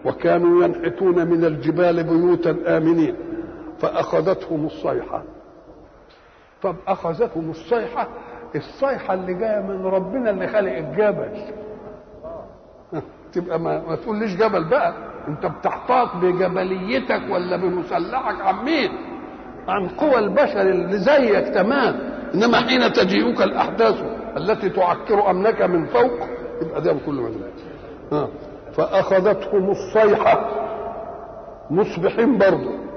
وكانوا ينحتون من الجبال بيوتا آمنين فأخذتهم الصيحة طب أخذتهم الصيحة الصيحة اللي جاية من ربنا اللي خلق الجبل تبقى ما, ما تقوليش جبل بقى انت بتحتاط بجبليتك ولا بمسلحك عن مين عن قوى البشر اللي زيك تمام انما حين تجيئك الاحداث التي تعكر امنك من فوق يبقى ده كله من ها فاخذتهم الصيحه مصبحين برضه